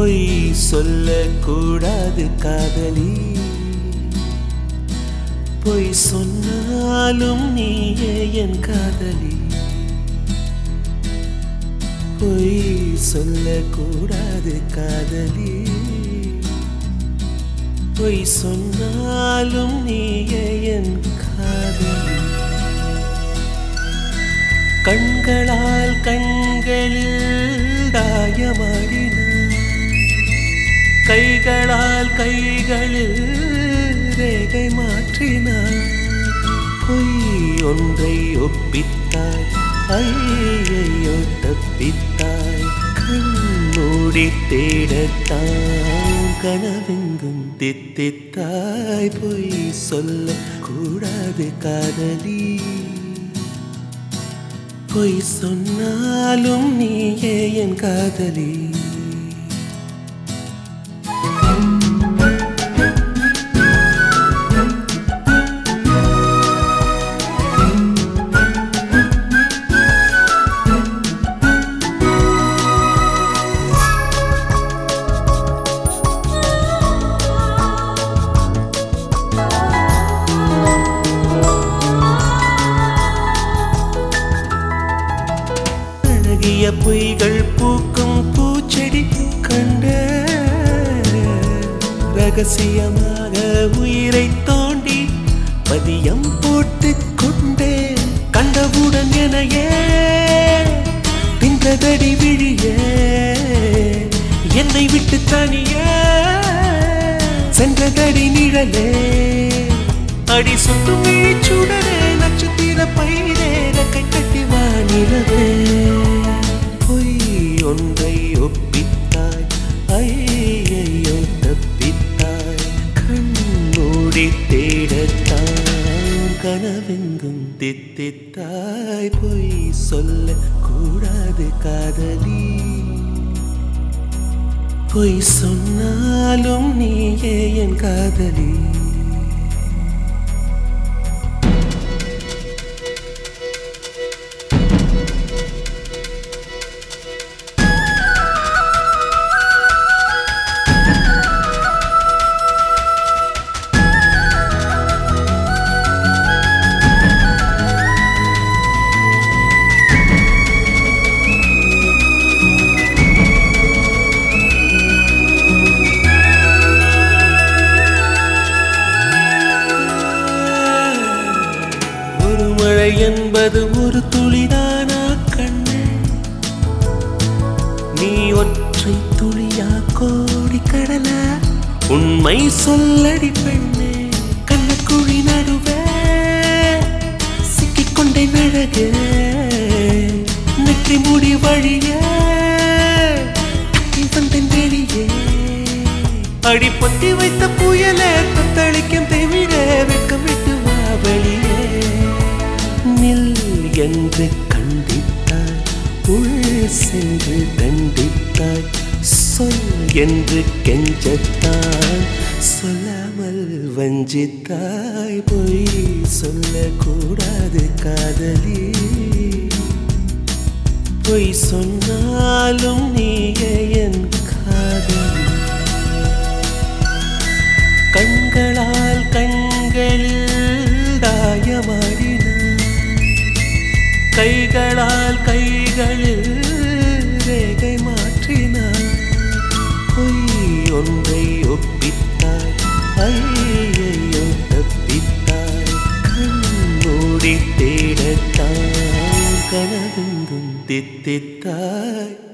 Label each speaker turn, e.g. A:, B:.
A: பொய் சொல்லக்கூடாது காதலி பொய் சொன்னாலும் நீயே என் காதலி பொய் சொல்லக்கூடாது காதலி பொய் சொன்னாலும் நீயே என் காதலி கண்களால் கண்களில் தாயமாடினார் கைகளால் கைகளில் ரேகை மாற்றினார் பொய் ஒன்றை ஒப்பித்தாய் ஐயையோ தப்பித்தாய் கண்மூடி தேடத்தான் கனவெங்கும் தித்தித்தாய் பொய் சொல்ல கூடாது காதலி பொய் சொன்னாலும் நீயே என் காதலி அழகிய பொய்கள் பூக்கும் பூச்செடி கண்ட ரகசியமாக உயிரை தோண்டி பதியம் போட்டு கொண்டேன் கண்டவுடன் எனையே பின்றதடி விழியே என்னை விட்டு தனியே சென்றதடி நிழலே அடி சுட்டும் சுடரே நட்சத்திர பயிரே ரெக்கை கட்டி வானிலவே பொய் ஒன்றை ஒப்பித்தாய் ஐயையோ தப்பித்தாய் கண்மூடி தேடத்தான் கனவெங்கும் தித்தித்தாய் பொய் சொல்ல கூடாது காதலி பொய் சொன்னாலும் நீயே என் காதலி ஒரு மழை என்பது ஒரு துளிதானா கண்ணே நீ ஒற்றை துளியா கோடி கடலா உண்மை சொல்லடி பெண்ணே கண்ணக்குழி நடுவே சிக்கிக்கொண்டே நழகு நெற்றி முடி வழியே தப்பி வந்தேன் வெளியே அடி பொத்தி வைத்த புயலே தத்தளிக்கும் தெவிட வெட்கம் விட்டு வா வெளியே நில் என்று கண்டித்தாய் உள் சென்று தண்டித்தாய் சொல் என்று கெஞ்சத்தாய் சொல்லாமல் வஞ்சித்தாய் பொய் சொல்லக்கூடாது காதலி பொய் சொன்னாலும் நீயே என் காதலி கண்களால் கண்களில் தாயமாடினார் கைகளால் கைகளில் ரேகை மாற்றினார் பொய் ஒன்றை ஒப்பித்தாய் ஐயையோ தப்பித்தாய் கண்மூடி தேடத்தான் கனவெங்கும் தித்தித்தாய்